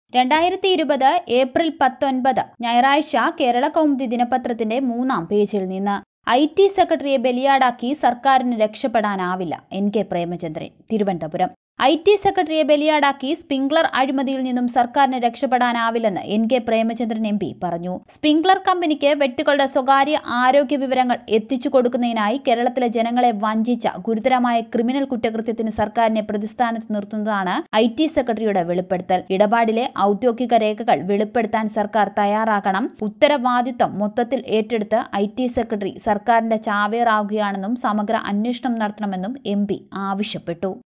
രണ്ടായിരത്തി ഇരുപത് ഏപ്രിൽ പത്തൊൻപത് ഞായറാഴ്ച കേരള കൗമുദി ദിനപത്രത്തിന്റെ മൂന്നാം പേജിൽ നിന്ന് ഐ ടി സെക്രട്ടറിയെ ബലിയാടാക്കി സർക്കാരിന് രക്ഷപ്പെടാനാവില്ല N K Premachandran Thiruvananthapuram I T സെക്രട്ടറിയെ ബലിയാടാക്കി സ്പിംഗ്ലർ അഴിമതിയിൽ നിന്നും സർക്കാരിന് രക്ഷപ്പെടാനാവില്ലെന്ന് N K Premachandran M P പറഞ്ഞു സ്പിംഗ്ലർ കമ്പനിക്ക് വ്യക്തികളുടെ സ്വകാര്യ ആരോഗ്യ വിവരങ്ങൾ എത്തിച്ചു കൊടുക്കുന്നതിനായി കേരളത്തിലെ ജനങ്ങളെ വഞ്ചിച്ച ഗുരുതരമായ ക്രിമിനൽ കുറ്റകൃത്യത്തിന് സർക്കാരിനെ പ്രതിസ്ഥാനത്ത് നിർത്തുന്നതാണ് ഐ ടി സെക്രട്ടറിയുടെ വെളിപ്പെടുത്തൽ ഇടപാടിലെ ഔദ്യോഗിക രേഖകൾ വെളിപ്പെടുത്താൻ സർക്കാർ തയ്യാറാകണം ഉത്തരവാദിത്തം മൊത്തത്തിൽ ഏറ്റെടുത്ത് ഐ ടി സെക്രട്ടറി സർക്കാരിന്റെ ചാവേറാവുകയാണെന്നും സമഗ്ര അന്വേഷണം നടത്തണമെന്നും എം പി ആവശ്യപ്പെട്ടു